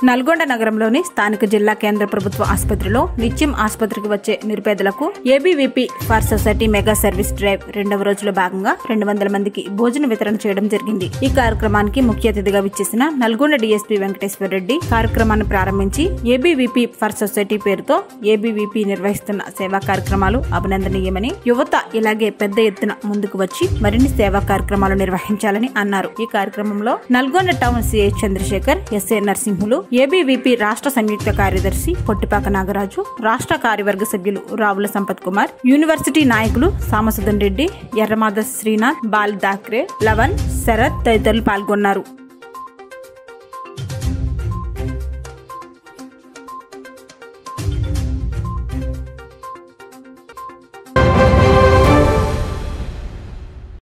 నల్గొండ నగరంలోని స్థానిక జిల్లా కేంద్ర ప్రభుత్వ ఆసుపత్రిలో నిత్యం ఆసుపత్రికి వచ్చే నిరుపేదలకు ABVP for society mega service drive రెండవ రోజులో భాగంగా రెండు వందల మందికి భోజన వితరణ చేయడం జరిగింది ఈ కార్యక్రమానికి ముఖ్య అతిథిగా విచ్చేసిన నల్గొండ డీఎస్పీ వెంకటేశ్వర రెడ్డి కార్యక్రమాన్ని ప్రారంభించి ఏబీవీపీ ఫర్ సొసైటీ పేరుతో ఏబీవీపీ నిర్వహిస్తున్న సేవా కార్యక్రమాలు అభినందనీయమని యువత ఇలాగే పెద్ద ఎత్తున ముందుకు వచ్చి మరిన్ని సేవా కార్యక్రమాలు నిర్వహించాలని అన్నారు ఈ కార్యక్రమంలో Nalgonda town CI Chandrasekhar SA Narasimhulu ABVP రాష్ట్ర సంయుక్త కార్యదర్శి పొట్టిపాక నాగరాజు రాష్ట్ర కార్యవర్గ సభ్యులు రావుల సంపత్ కుమార్ యూనివర్సిటీ నాయకులు సామసుదన్ రెడ్డి ఎర్రమాద శ్రీనాథ్ బాల్ దాక్రే లవన్ శరత్ తదితరులు పాల్గొన్నారు